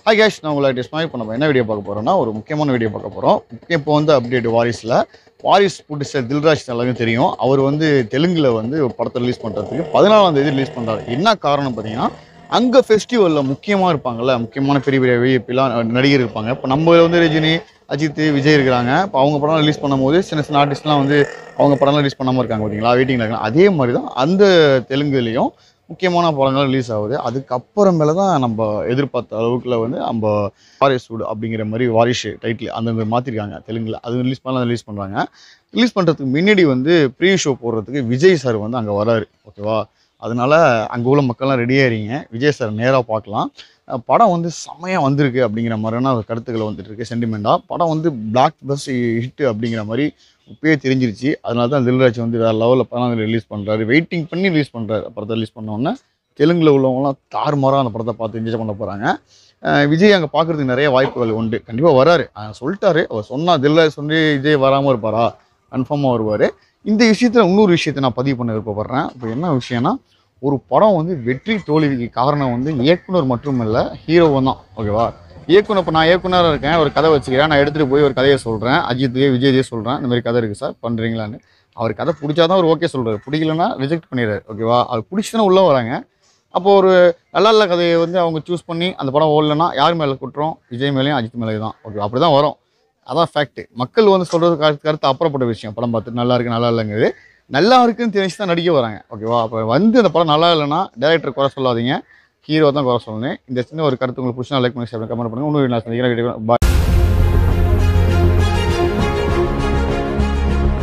hi cash நான் உங்களை டிஸ்மாய் பண்ண என்ன வீடியோ பார்க்க போகிறோம்னா ஒரு முக்கியமான வீடியோ பார்க்க போகிறோம் இப்போ வந்து அப்டேட் வாரிஸில் வாரிஸ் புடிச்ச தில்ராஜ் எல்லாருக்கும் தெரியும் அவர் வந்து தெலுங்கில் வந்து ஒரு படத்தை ரிலீஸ் பண்ணுறதுக்கு பதினாலாம் தேதி ரிலீஸ் பண்ணுறாரு என்ன காரணம் பார்த்தீங்கன்னா அங்கே ஃபெஸ்டிவலில் முக்கியமாக இருப்பாங்கல்ல முக்கியமான பெரிய பெரிய விஐபிலாம் நடிகர் இருப்பாங்க இப்போ நம்ம வந்து ரஜினி அஜித் விஜய் இருக்கிறாங்க இப்போ அவங்க படம் ரிலீஸ் பண்ணும்போது சின்ன சின்ன ஆர்டிஸ்ட்லாம் வந்து அவங்க படம்லாம் ரிலீஸ் பண்ணாமல் இருக்காங்க பார்த்தீங்களா வெயிட்டிங்கில் இருக்காங்க அதே மாதிரி தான் அந்த தெலுங்குலேயும் முக்கியமான படங்கள் ரிலீஸ் ஆகுது அதுக்கப்புறமேல தான் நம்ம எதிர்பார்த்த அளவுக்குல வந்து நம்ம வாரிஸ் சூடு அப்படிங்கிற மாதிரி வாரிஷ் டைட்டில் அந்த மாதிரி மாற்றிருக்காங்க தெலுங்கில் அது ரிலீஸ் பண்ணலாம் ரிலீஸ் பண்ணுறாங்க ரிலீஸ் பண்ணுறதுக்கு முன்னாடி வந்து ப்ரீ ஷோ போடுறதுக்கு விஜய் சார் வந்து அங்கே வராரு ஓகேவா அதனால அங்கே உள்ள மக்கள்லாம் ரெடியாக இருங்க விஜய் சார் நேராக பார்க்கலாம் அஹ் படம் வந்து செம்மையாக வந்திருக்கு அப்படிங்கிற மாதிரியான ஒரு கருத்துக்கள் வந்துட்டு இருக்கு சென்டிமெண்ட்டாக படம் வந்து பிளாக் பஸ் ஹிட் அப்படிங்கிற மாதிரி இப்பயே தெரிஞ்சிருச்சு அதனால தான் தில்ராஜ் வந்து வேறு லெவலில் படம் ரிலீஸ் பண்ணுறாரு வெயிட்டிங் பண்ணி ரிலீஸ் பண்ணுறாரு படத்தை ரிலீஸ் பண்ணோன்னே தெலுங்கில் உள்ளவங்களாம் தாறுமாறாக அந்த படத்தை பார்த்து என்ஜாய் பண்ண போகிறாங்க விஜய் அங்கே பார்க்குறதுக்கு நிறைய வாய்ப்புகள் உண்டு கண்டிப்பாக வராரு அஹ் சொல்லிட்டாரு அவர் சொன்னால் தில்ராஜ் சொல்லி விஜய் வராமல் இருப்பாரா கன்ஃபார்மாக வருவார் இந்த விஷயத்தில் இன்னொரு விஷயத்தை நான் பதிவு பண்ண விருப்பப்படுறேன் இப்போ என்ன விஷயம்னா ஒரு படம் வந்து வெற்றி தோல்விக்கு காரணம் வந்து இயக்குனர் மட்டும் இல்லை ஹீரோவும் தான் ஓகேவா இயக்குனர் இப்போ நான் இயக்குனராக இருக்கேன் ஒரு கதை வச்சுக்கிறேன் நான் எடுத்துகிட்டு போய் ஒரு கதையை சொல்கிறேன் அஜித்துக்கே விஜய்தே சொல்கிறேன் இந்த மாதிரி கதை இருக்குது சார் பண்ணுறீங்களான்னு அவர் கதை பிடிச்சாதான் அவர் ஓகே சொல்கிறார் பிடிக்கலன்னா ரிஜெக்ட் பண்ணிடுறாரு ஓகேவா அவர் பிடிச்சதுன்னா உள்ளே வராங்க அப்போ ஒரு நல்ல நல்ல கதையை வந்து அவங்க சூஸ் பண்ணி அந்த படம் ஓடலன்னா யார் மேலே குற்றம் விஜய் மேலேயும் அஜித் மேலே தான் ஓகே அப்படி தான் வரும் அதான் ஃபேக்ட் மக்கள் வந்து சொல்கிறது கருத்து கருத்து அப்புறப்பட்ட விஷயம் படம் பார்த்து நல்லா இருக்கு நல்லா இல்லைங்கிறது நல்லா இருக்குன்னு தெரிஞ்சு தான் நடிக்க வராங்க ஓகேவா அப்போ வந்து அந்த படம் நல்லா இல்லைன்னா டேரக்டர் குறை சொல்லாதீங்க ஹீரோ தான் குறை சொல்லணும் இந்த சின்ன ஒரு கருத்து உங்களுக்கு பிடிச்சா லைக் பண்ணி கமெண்ட் பண்ணுங்க இன்னொரு நான் சந்திக்கிறேன் பாய்